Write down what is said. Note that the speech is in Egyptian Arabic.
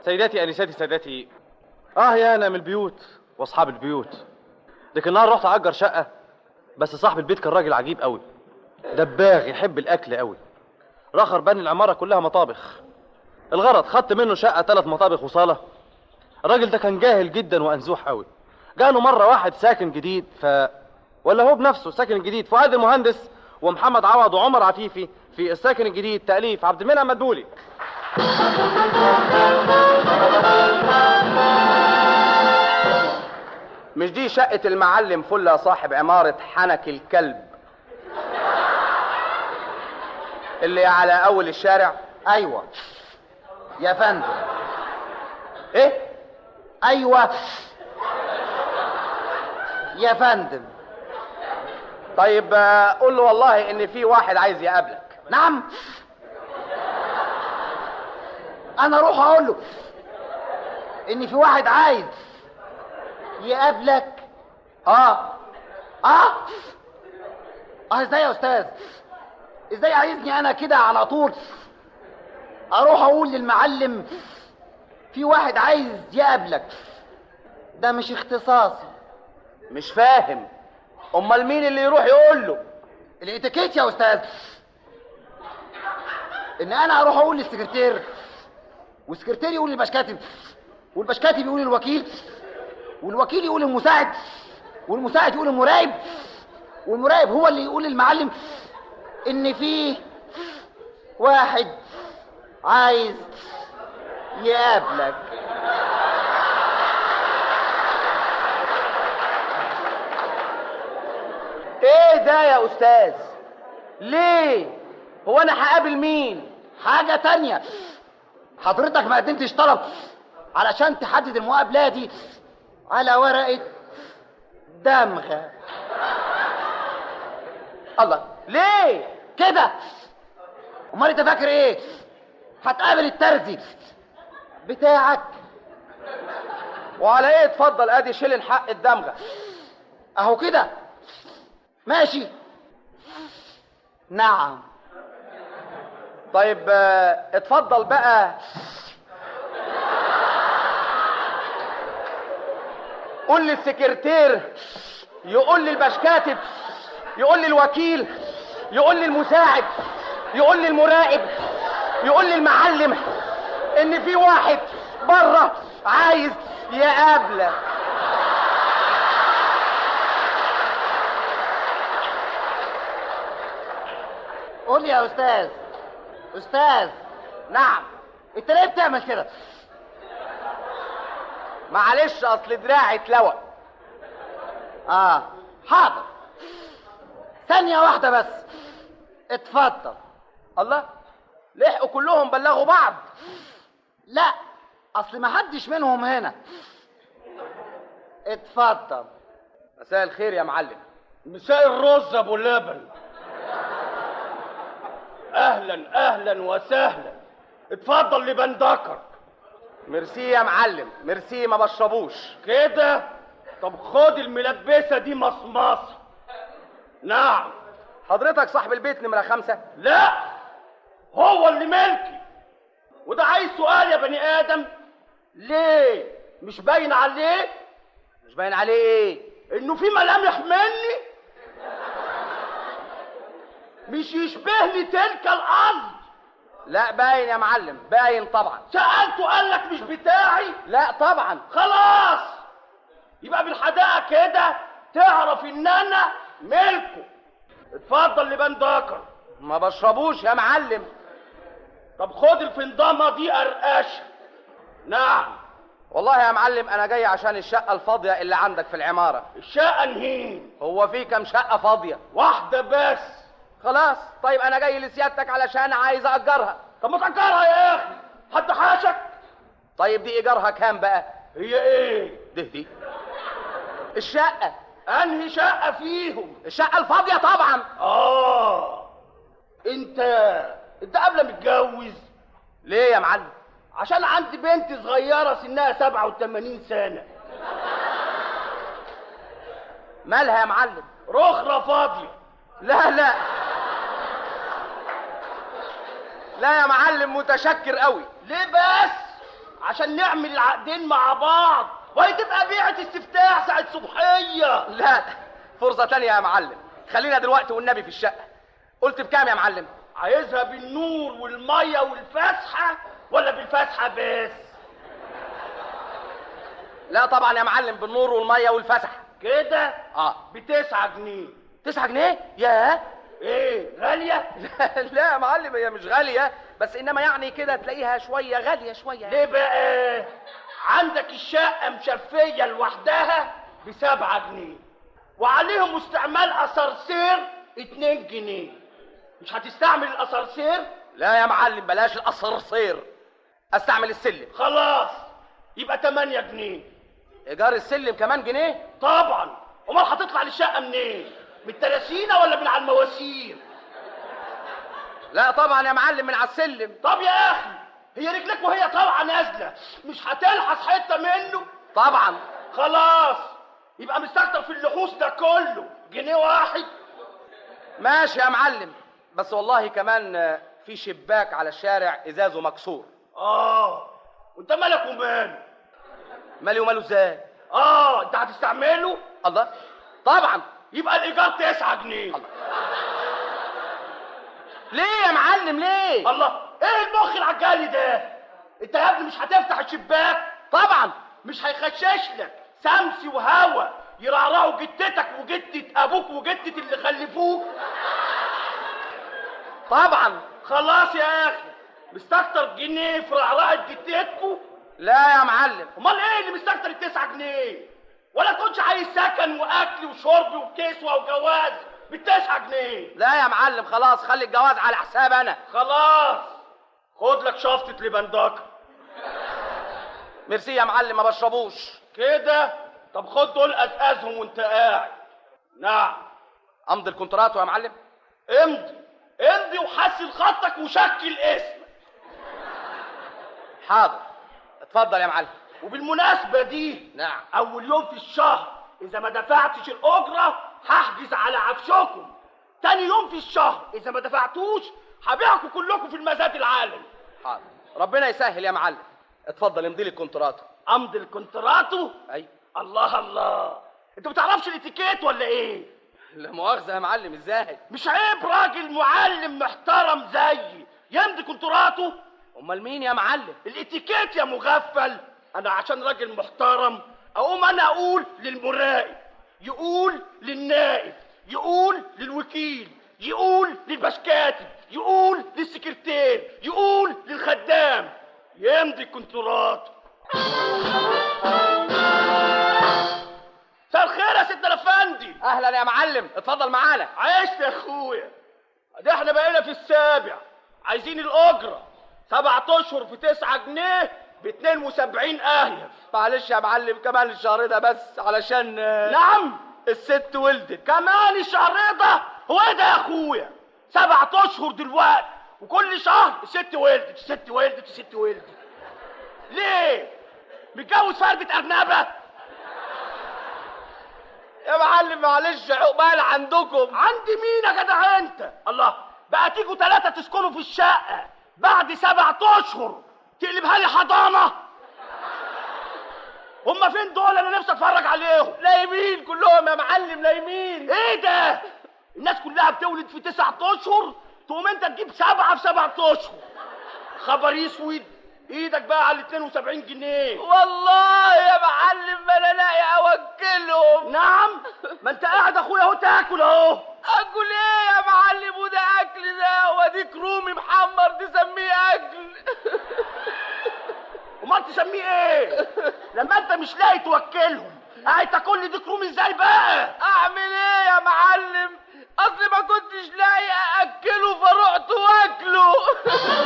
سيداتي انساتي سادتي اه يا انا من البيوت واصحاب البيوت لكن النهار رحت اجر شقه بس صاحب البيت كان راجل عجيب قوي دباغ يحب الاكل قوي رخر بني العماره كلها مطابخ الغرض خدت منه شقه ثلاث مطابخ وصاله الراجل ده كان جاهل جدا وانزوح قوي جاله مره واحد ساكن جديد ف ولا هو بنفسه ساكن جديد فؤاد المهندس ومحمد عوض وعمر عفيفي في الساكن الجديد تاليف عبد المنعم مدبولي مش دي شقة المعلم فلة صاحب عمارة حنك الكلب اللي على أول الشارع ايوه يا فندم إيه؟ ايوه يا فندم طيب آه، قول له والله إن في واحد عايز يقابلك نعم انا اروح اقول له ان في واحد عايز يقابلك اه اه اه ازاي يا استاذ ازاي عايزني انا كده على طول اروح اقول للمعلم في واحد عايز يقابلك ده مش اختصاصي مش فاهم أمال مين اللي يروح يقول له الاتيكيت يا استاذ ان انا اروح اقول للسكرتير والسكرتير يقول للبشكاتب والبشكاتب يقول للوكيل والوكيل يقول للمساعد والمساعد يقول للمراقب والمراقب هو اللي يقول للمعلم ان في واحد عايز يقابلك إيه ده يا أستاذ؟ ليه؟ هو أنا هقابل مين؟ حاجة تانية حضرتك ما قدمتش طلب علشان تحدد المقابلة دي على ورقة دمغة الله ليه؟ كده امال انت فاكر ايه هتقابل الترزي بتاعك وعلى إيه اتفضل أدي شيلن حق الدمغة اهو كده ماشي نعم طيب آه، اتفضل بقى قول للسكرتير يقول للبشكاتب يقول للوكيل يقول للمساعد يقول للمراقب يقول للمعلم ان في واحد بره عايز يقابلك قول لي يا استاذ استاذ نعم انت ليه بتعمل كده معلش اصل دراعي اتلوى اه حاضر ثانية واحدة بس اتفضل الله لحقوا كلهم بلغوا بعض لا اصل ما حدش منهم هنا اتفضل مساء الخير يا معلم مساء الرز ابو لبن اهلا اهلا وسهلا اتفضل لبندكر ميرسي يا معلم ميرسي ما بشربوش كده طب خد الملبسه دي مصمصه نعم حضرتك صاحب البيت نمرة خمسة لا هو اللي ملكي وده عايز سؤال يا بني ادم ليه مش باين عليه مش باين عليه ايه انه في ملامح مني مش يشبه لي تلك الارض لا باين يا معلم باين طبعا سالته قال لك مش بتاعي لا طبعا خلاص يبقى بالحداقه كده تعرف ان انا ملكه اتفضل لبندكر ما بشربوش يا معلم طب خد الفندمه دي قرقشه نعم والله يا معلم انا جاي عشان الشقة الفاضية اللي عندك في العمارة الشقه نهين هو في كام شقة فاضية واحده بس خلاص طيب انا جاي لسيادتك علشان عايز اجرها طب ما تأجرها يا اخي حد حاشك طيب دي ايجارها كام بقى هي ايه ده دي الشقة انهي شقه فيهم الشقة الفاضية طبعا اه انت انت قبل متجوز ليه يا معلم عشان عندي بنت صغيره سنها 87 سنه مالها يا معلم رخرة فاضية لا لا لا يا معلم متشكر قوي ليه بس عشان نعمل العقدين مع بعض وهي تبقى بيعة استفتاح ساعة صبحية لا فرصة تانية يا معلم خلينا دلوقتي والنبي في الشقة قلت بكام يا معلم عايزها بالنور والمية والفسحة ولا بالفسحة بس لا طبعا يا معلم بالنور والمية والفسح كده اه بتسعة جنيه تسعة جنيه ياه ايه غالية لا يا معلم هي مش غالية بس انما يعني كده تلاقيها شوية غالية شوية ليه بقى عندك الشقة مشفية لوحدها بسبعة جنيه وعليهم استعمال اسانسير اتنين جنيه مش هتستعمل الاسانسير لا يا معلم بلاش الاسانسير استعمل السلم خلاص يبقى 8 جنيه ايجار السلم كمان جنيه طبعا امال هتطلع للشقه منين من التلاسينه ولا من على المواسير لا طبعا يا معلم من على السلم طب يا اخي هي رجلك وهي طالعه نازله مش هتلحس حته منه طبعا خلاص يبقى مستكتر في اللحوس ده كله جنيه واحد ماشي يا معلم بس والله كمان آه، في شباك على الشارع ازازه مكسور اه وانت مالك وماله مالي وماله ازاي اه انت هتستعمله الله طبعا يبقى الايجار 9 جنيه ليه يا معلم ليه الله ايه المخ العجالي ده انت يا ابني مش هتفتح الشباك طبعا مش هيخشش لك سمس وهوا يرعرعوا جدتك وجدة ابوك وجدة اللي خلفوك طبعا خلاص يا اخي مستكتر جنيه في رعرعة جدتكوا لا يا معلم امال ايه اللي مستكتر التسعة جنيه ولا تكونش عايز سكن واكل وشرب وكسوة وجواز بالتسعة جنيه لا يا معلم خلاص خلي الجواز على حساب انا خلاص خد لك شفطة لبندقة ميرسي يا معلم ما بشربوش كده طب خد دول ازازهم وانت قاعد نعم امضي الكونترات يا معلم امضي امضي وحسن خطك وشكل اسمك حاضر اتفضل يا معلم وبالمناسبة دي نعم أول يوم في الشهر إذا ما دفعتش الأجرة هحجز على عفشكم تاني يوم في الشهر إذا ما دفعتوش هبيعكم كلكم في المزاد العالمي حاضر ربنا يسهل يا معلم اتفضل امضي لي الكونترات أمضي الكونتراتو اي الله الله أنت ما بتعرفش الاتيكيت ولا إيه؟ لا مؤاخذه يا معلم ازاي مش عيب راجل معلم محترم زيي يمضي كونتراتو امال مين يا معلم الاتيكيت يا مغفل انا عشان راجل محترم اقوم انا اقول للمراقب يقول للنائب يقول للوكيل يقول للبشكاتب يقول للسكرتير يقول للخدام يمضي كونترات مساء الخير يا سيدنا الافندي اهلا يا معلم اتفضل معانا عشت يا اخويا ده احنا بقينا في السابع عايزين الاجره سبعة اشهر في تسعة جنيه ب 72 اهيف معلش يا معلم كمان الشهر ده بس علشان آه، نعم الست ولدت كمان الشهر ده هو ايه ده يا اخويا سبعة اشهر دلوقتي وكل شهر الست ولدت الست ولدت الست ولدت ليه متجوز فردة ارنبه يا معلم معلش عقبال عندكم عند مين يا جدع انت الله بقى تيجوا ثلاثة تسكنوا في الشقة بعد سبعة اشهر تقلبها لي حضانة هما فين دول انا نفسي اتفرج عليهم نايمين كلهم يا معلم نايمين ايه ده الناس كلها بتولد في تسعة اشهر تقوم انت تجيب سبعة في سبعة اشهر خبر اسود ايدك بقى على 72 جنيه والله يا معلم ما انا لاقي اوكلهم نعم ما انت قاعد اخويا اهو تاكل اهو اكل ايه يا معلم وده اكل ده واديك رومي محمر تسميه اكل امال تسميه ايه لما انت مش لاقي توكلهم قاعد تاكل لي ديك رومي ازاي بقى اعمل ايه يا معلم اصل ما كنتش لاقي ااكله فرحت واكله